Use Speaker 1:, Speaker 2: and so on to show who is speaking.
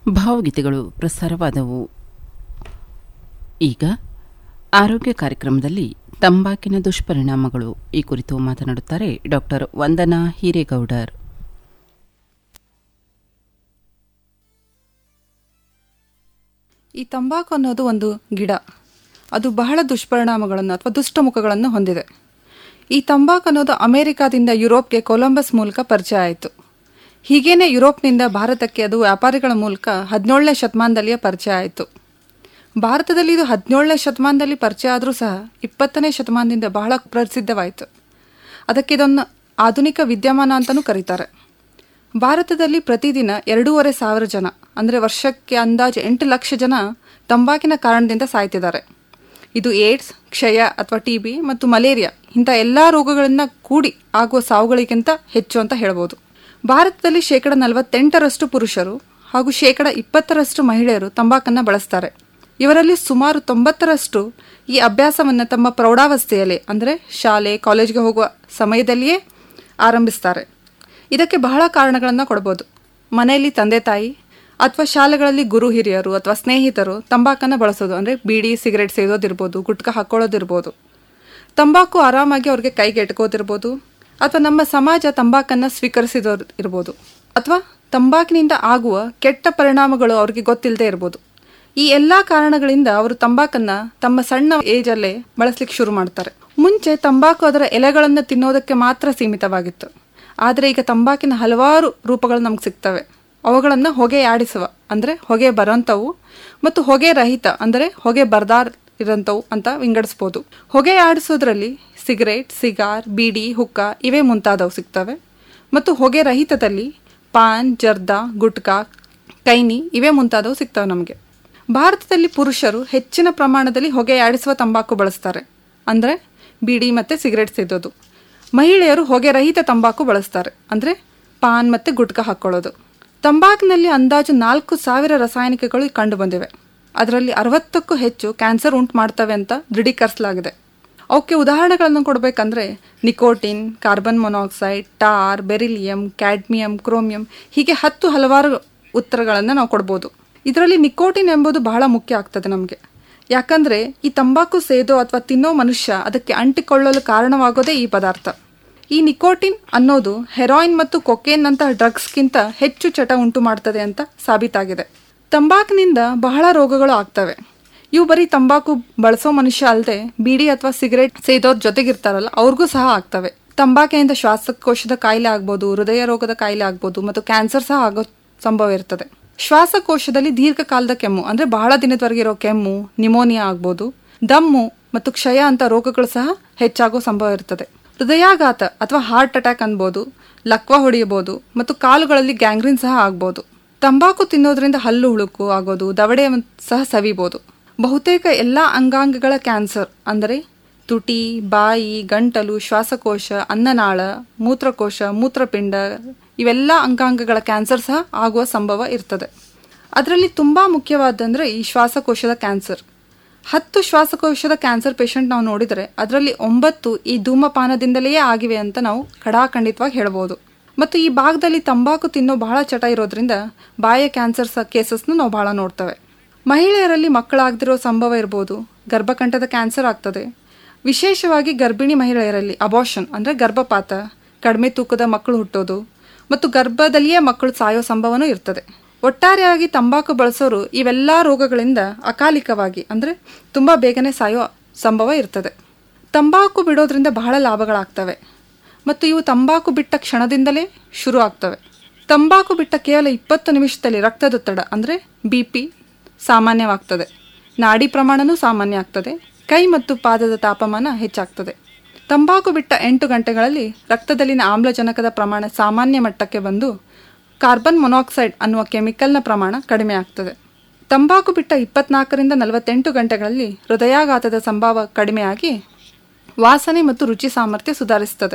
Speaker 1: ಭಾವಗೀತೆಗಳು ಪ್ರಸಾರವಾದವು ಈಗ ಆರೋಗ್ಯ ಕಾರ್ಯಕ್ರಮದಲ್ಲಿ ತಂಬಾಕಿನ ದುಷ್ಪರಿಣಾಮಗಳು ಈ ಕುರಿತು ಮಾತನಾಡುತ್ತಾರೆ ಡಾಕ್ಟರ್ ವಂದನಾ ಹಿರೇಗೌಡರ್
Speaker 2: ಈ ತಂಬಾಕು ಅನ್ನೋದು ಒಂದು ಗಿಡ ಅದು ಬಹಳ ದುಷ್ಪರಿಣಾಮಗಳನ್ನು ಅಥವಾ ದುಷ್ಟಮುಖಗಳನ್ನು ಹೊಂದಿದೆ ಈ ತಂಬಾಕು ಅನ್ನೋದು ಅಮೆರಿಕಾದಿಂದ ಯುರೋಪ್ಗೆ ಕೊಲಂಬಸ್ ಮೂಲಕ ಪರಿಚಯ ಆಯಿತು ಹೀಗೇನೆ ಯುರೋಪ್ನಿಂದ ಭಾರತಕ್ಕೆ ಅದು ವ್ಯಾಪಾರಿಗಳ ಮೂಲಕ ಹದಿನೇಳನೇ ಶತಮಾನದಲ್ಲಿಯೇ ಪರಿಚಯ ಆಯಿತು ಭಾರತದಲ್ಲಿ ಇದು ಹದಿನೇಳನೇ ಶತಮಾನದಲ್ಲಿ ಪರಿಚಯ ಆದರೂ ಸಹ ಇಪ್ಪತ್ತನೇ ಶತಮಾನದಿಂದ ಬಹಳ ಪ್ರಸಿದ್ಧವಾಯಿತು ಅದಕ್ಕೆ ಇದನ್ನು ಆಧುನಿಕ ವಿದ್ಯಮಾನ ಅಂತಲೂ ಕರೀತಾರೆ ಭಾರತದಲ್ಲಿ ಪ್ರತಿದಿನ ಎರಡೂವರೆ ಸಾವಿರ ಜನ ಅಂದರೆ ವರ್ಷಕ್ಕೆ ಅಂದಾಜು ಎಂಟು ಲಕ್ಷ ಜನ ತಂಬಾಕಿನ ಕಾರಣದಿಂದ ಸಾಯ್ತಿದ್ದಾರೆ ಇದು ಏಡ್ಸ್ ಕ್ಷಯ ಅಥವಾ ಟಿ ಬಿ ಮತ್ತು ಮಲೇರಿಯಾ ಇಂಥ ಎಲ್ಲ ರೋಗಗಳನ್ನು ಕೂಡಿ ಆಗುವ ಸಾವುಗಳಿಗಿಂತ ಹೆಚ್ಚು ಅಂತ ಹೇಳ್ಬೋದು ಭಾರತದಲ್ಲಿ ಶೇಕಡ ನಲವತ್ತೆಂಟರಷ್ಟು ಪುರುಷರು ಹಾಗೂ ಶೇಕಡ ಇಪ್ಪತ್ತರಷ್ಟು ಮಹಿಳೆಯರು ತಂಬಾಕನ್ನು ಬಳಸ್ತಾರೆ ಇವರಲ್ಲಿ ಸುಮಾರು ತೊಂಬತ್ತರಷ್ಟು ಈ ಅಭ್ಯಾಸವನ್ನು ತಮ್ಮ ಪ್ರೌಢಾವಸ್ಥೆಯಲ್ಲಿ ಅಂದರೆ ಶಾಲೆ ಕಾಲೇಜ್ಗೆ ಹೋಗುವ ಸಮಯದಲ್ಲಿಯೇ ಆರಂಭಿಸ್ತಾರೆ ಇದಕ್ಕೆ ಬಹಳ ಕಾರಣಗಳನ್ನು ಕೊಡ್ಬೋದು ಮನೆಯಲ್ಲಿ ತಂದೆ ತಾಯಿ ಅಥವಾ ಶಾಲೆಗಳಲ್ಲಿ ಗುರು ಹಿರಿಯರು ಅಥವಾ ಸ್ನೇಹಿತರು ತಂಬಾಕನ್ನು ಬಳಸೋದು ಅಂದರೆ ಬೀಡಿ ಸಿಗರೆಟ್ ಸೇದೋದಿರ್ಬೋದು ಗುಟ್ಕ ಹಾಕ್ಕೊಳ್ಳೋದಿರ್ಬೋದು ತಂಬಾಕು ಆರಾಮಾಗಿ ಅವ್ರಿಗೆ ಕೈಗೆ ಎಟ್ಕೋದಿರ್ಬೋದು ಅಥವಾ ನಮ್ಮ ಸಮಾಜ ತಂಬಾಕನ್ನು ಸ್ವೀಕರಿಸಿದೋರು ಇರ್ಬೋದು ಅಥವಾ ತಂಬಾಕಿನಿಂದ ಆಗುವ ಕೆಟ್ಟ ಪರಿಣಾಮಗಳು ಅವ್ರಿಗೆ ಗೊತ್ತಿಲ್ಲದೆ ಇರ್ಬೋದು ಈ ಎಲ್ಲ ಕಾರಣಗಳಿಂದ ಅವರು ತಂಬಾಕನ್ನ ತಮ್ಮ ಸಣ್ಣ ಏಜಲ್ಲೇ ಬಳಸಲಿಕ್ಕೆ ಶುರು ಮಾಡ್ತಾರೆ ಮುಂಚೆ ತಂಬಾಕು ಅದರ ಎಲೆಗಳನ್ನು ತಿನ್ನೋದಕ್ಕೆ ಮಾತ್ರ ಸೀಮಿತವಾಗಿತ್ತು ಆದರೆ ಈಗ ತಂಬಾಕಿನ ಹಲವಾರು ರೂಪಗಳು ನಮ್ಗೆ ಸಿಗ್ತವೆ ಅವುಗಳನ್ನು ಹೊಗೆ ಆಡಿಸುವ ಅಂದರೆ ಹೊಗೆ ಬರೋಂಥವು ಮತ್ತು ಹೊಗೆ ರಹಿತ ಅಂದರೆ ಹೊಗೆ ಬರ್ದಾರ್ ಇರೋಂಥವು ಅಂತ ವಿಂಗಡಿಸ್ಬೋದು ಹೊಗೆ ಆಡಿಸೋದ್ರಲ್ಲಿ ಸಿಗರೇಟ್ ಸಿಗಾರ್ ಬೀಡಿ ಹುಕ್ಕ ಇವೇ ಮುಂತಾದವು ಸಿಗ್ತವೆ ಮತ್ತು ಹೊಗೆ ರಹಿತದಲ್ಲಿ ಪಾನ್ ಜರ್ದಾ ಗುಟ್ಕಾ ಕೈನಿ ಇವೇ ಮುಂತಾದವು ಸಿಗ್ತವೆ ನಮಗೆ ಭಾರತದಲ್ಲಿ ಪುರುಷರು ಹೆಚ್ಚಿನ ಪ್ರಮಾಣದಲ್ಲಿ ಹೊಗೆ ಆಡಿಸುವ ತಂಬಾಕು ಬಳಸ್ತಾರೆ ಅಂದರೆ ಬೀಡಿ ಮತ್ತು ಸಿಗರೇಟ್ ಸೇದೋದು ಮಹಿಳೆಯರು ಹೊಗೆ ರಹಿತ ತಂಬಾಕು ಬಳಸ್ತಾರೆ ಅಂದರೆ ಪಾನ್ ಮತ್ತು ಗುಟ್ಕಾ ಹಾಕ್ಕೊಳ್ಳೋದು ತಂಬಾಕಿನಲ್ಲಿ ಅಂದಾಜು ನಾಲ್ಕು ಸಾವಿರ ರಾಸಾಯನಿಕಗಳು ಕಂಡುಬಂದಿವೆ ಅದರಲ್ಲಿ ಅರವತ್ತಕ್ಕೂ ಹೆಚ್ಚು ಕ್ಯಾನ್ಸರ್ ಉಂಟು ಮಾಡ್ತವೆ ಅಂತ ದೃಢೀಕರಿಸಲಾಗಿದೆ ಅವಕ್ಕೆ ಉದಾಹರಣೆಗಳನ್ನು ಕೊಡಬೇಕಂದ್ರೆ nicotine carbon monoxide tar beryllium cadmium chromium ಹೀಗೆ ಹತ್ತು ಹಲವಾರು ಉತ್ತರಗಳನ್ನು ನಾವು ಕೊಡ್ಬೋದು ಇದರಲ್ಲಿ ನಿಕೋಟಿನ್ ಎಂಬುದು ಬಹಳ ಮುಖ್ಯ ಆಗ್ತದೆ ನಮಗೆ ಯಾಕಂದ್ರೆ ಈ ತಂಬಾಕು ಸೇದೋ ಅಥವಾ ತಿನ್ನೋ ಮನುಷ್ಯ ಅದಕ್ಕೆ ಅಂಟಿಕೊಳ್ಳಲು ಕಾರಣವಾಗೋದೇ ಈ ಪದಾರ್ಥ ಈ ನಿಕೋಟಿನ್ ಅನ್ನೋದು ಹೆರಾಯಿನ್ ಮತ್ತು ಕೊಕೇನ್ ನಂತಹ ಡ್ರಗ್ಸ್ಗಿಂತ ಹೆಚ್ಚು ಚಟ ಉಂಟು ಮಾಡ್ತದೆ ಅಂತ ಸಾಬೀತಾಗಿದೆ ತಂಬಾಕಿನಿಂದ ಬಹಳ ರೋಗಗಳು ಆಗ್ತವೆ ಇವು ಬರೀ ತಂಬಾಕು ಬಳಸೋ ಮನುಷ್ಯ ಅಲ್ಲದೆ ಬೀಡಿ ಅಥವಾ ಸಿಗರೇಟ್ ಸೇದೋರ್ ಜೊತೆಗಿರ್ತಾರಲ್ಲ ಅವ್ರಿಗೂ ಸಹ ಆಗ್ತವೆ ತಂಬಾಕಿನಿಂದ ಶ್ವಾಸಕೋಶದ ಕಾಯಿಲೆ ಆಗ್ಬೋದು ಹೃದಯ ರೋಗದ ಕಾಯಿಲೆ ಆಗ್ಬೋದು ಮತ್ತು ಕ್ಯಾನ್ಸರ್ ಸಹ ಆಗೋ ಸಂಭವ ಇರ್ತದೆ ಶ್ವಾಸಕೋಶದಲ್ಲಿ ದೀರ್ಘಕಾಲದ ಕೆಮ್ಮು ಅಂದ್ರೆ ಬಹಳ ದಿನದವರೆಗೆ ಇರೋ ಕೆಮ್ಮು ನಿಮೋನಿಯಾ ಆಗ್ಬೋದು ದಮ್ಮು ಮತ್ತು ಕ್ಷಯ ಅಂತ ರೋಗಗಳು ಸಹ ಹೆಚ್ಚಾಗೋ ಸಂಭವ ಇರ್ತದೆ ಹೃದಯಾಘಾತ ಅಥವಾ ಹಾರ್ಟ್ ಅಟ್ಯಾಕ್ ಅನ್ಬೋದು ಲಕ್ವ ಹೊಡೆಯಬಹುದು ಮತ್ತು ಕಾಲುಗಳಲ್ಲಿ ಗ್ಯಾಂಗ್ರೀನ್ ಸಹ ಆಗ್ಬೋದು ತಂಬಾಕು ತಿನ್ನೋದ್ರಿಂದ ಹಲ್ಲು ಹುಳುಕು ಆಗೋದು ದವಡೆ ಸಹ ಸವಿಬೋದು ಬಹುತೇಕ ಎಲ್ಲ ಅಂಗಾಂಗಗಳ ಕ್ಯಾನ್ಸರ್ ಅಂದರೆ ತುಟಿ ಬಾಯಿ ಗಂಟಲು ಶ್ವಾಸಕೋಶ ಅನ್ನನಾಳ ಮೂತ್ರಕೋಶ ಮೂತ್ರಪಿಂಡ ಇವೆಲ್ಲ ಅಂಗಾಂಗಗಳ ಕ್ಯಾನ್ಸರ್ ಸಹ ಆಗುವ ಸಂಭವ ಇರ್ತದೆ ಅದರಲ್ಲಿ ತುಂಬ ಮುಖ್ಯವಾದಂದರೆ ಈ ಶ್ವಾಸಕೋಶದ ಕ್ಯಾನ್ಸರ್ ಹತ್ತು ಶ್ವಾಸಕೋಶದ ಕ್ಯಾನ್ಸರ್ ಪೇಷಂಟ್ ನಾವು ನೋಡಿದರೆ ಅದರಲ್ಲಿ ಒಂಬತ್ತು ಈ ಧೂಮಪಾನದಿಂದಲೇ ಆಗಿವೆ ಅಂತ ನಾವು ಖಡಾಖಂಡಿತವಾಗಿ ಹೇಳ್ಬೋದು ಮತ್ತು ಈ ಭಾಗದಲ್ಲಿ ತಂಬಾಕು ತಿನ್ನೋ ಬಹಳ ಚಟ ಇರೋದ್ರಿಂದ ಬಾಯ ಕ್ಯಾನ್ಸರ್ ಕೇಸಸ್ನು ನಾವು ಬಹಳ ನೋಡ್ತೇವೆ ಮಹಿಳೆಯರಲ್ಲಿ ಮಕ್ಕಳಾಗದಿರೋ ಸಂಭವ ಇರ್ಬೋದು ಗರ್ಭಕಂಠದ ಕ್ಯಾನ್ಸರ್ ಆಗ್ತದೆ ವಿಶೇಷವಾಗಿ ಗರ್ಭಿಣಿ ಮಹಿಳೆಯರಲ್ಲಿ ಅಬಾಷನ್ ಅಂದರೆ ಗರ್ಭಪಾತ ಕಡಿಮೆ ತೂಕದ ಮಕ್ಕಳು ಹುಟ್ಟೋದು ಮತ್ತು ಗರ್ಭದಲ್ಲಿಯೇ ಮಕ್ಕಳು ಸಾಯೋ ಸಂಭವನೂ ಇರ್ತದೆ ಒಟ್ಟಾರೆಯಾಗಿ ತಂಬಾಕು ಬಳಸೋರು ಇವೆಲ್ಲ ರೋಗಗಳಿಂದ ಅಕಾಲಿಕವಾಗಿ ಅಂದರೆ ತುಂಬ ಬೇಗನೆ ಸಾಯೋ ಸಂಭವ ಇರ್ತದೆ ತಂಬಾಕು ಬಿಡೋದ್ರಿಂದ ಬಹಳ ಲಾಭಗಳಾಗ್ತವೆ ಮತ್ತು ಇವು ತಂಬಾಕು ಬಿಟ್ಟ ಕ್ಷಣದಿಂದಲೇ ಶುರು ಆಗ್ತವೆ ತಂಬಾಕು ಬಿಟ್ಟ ಕೇವಲ ಇಪ್ಪತ್ತು ನಿಮಿಷದಲ್ಲಿ ರಕ್ತದೊತ್ತಡ ಅಂದರೆ ಬಿ ಪಿ ಸಾಮಾನ್ಯವಾಗ್ತದೆ ನಾಡಿ ಪ್ರಮಾಣನೂ ಸಾಮಾನ್ಯ ಆಗ್ತದೆ ಕೈ ಮತ್ತು ಪಾದದ ತಾಪಮಾನ ಹೆಚ್ಚಾಗ್ತದೆ ತಂಬಾಕು ಬಿಟ್ಟ ಎಂಟು ಗಂಟೆಗಳಲ್ಲಿ ರಕ್ತದಲ್ಲಿನ ಆಮ್ಲಜನಕದ ಪ್ರಮಾಣ ಸಾಮಾನ್ಯ ಮಟ್ಟಕ್ಕೆ ಬಂದು ಕಾರ್ಬನ್ ಮೊನಾಕ್ಸೈಡ್ ಅನ್ನುವ ಕೆಮಿಕಲ್ನ ಪ್ರಮಾಣ ಕಡಿಮೆ ಆಗ್ತದೆ ತಂಬಾಕು ಬಿಟ್ಟ ಇಪ್ಪತ್ನಾಲ್ಕರಿಂದ ನಲವತ್ತೆಂಟು ಗಂಟೆಗಳಲ್ಲಿ ಹೃದಯಾಘಾತದ ಸಂಭಾವ ಕಡಿಮೆಯಾಗಿ ವಾಸನೆ ಮತ್ತು ರುಚಿ ಸಾಮರ್ಥ್ಯ ಸುಧಾರಿಸುತ್ತದೆ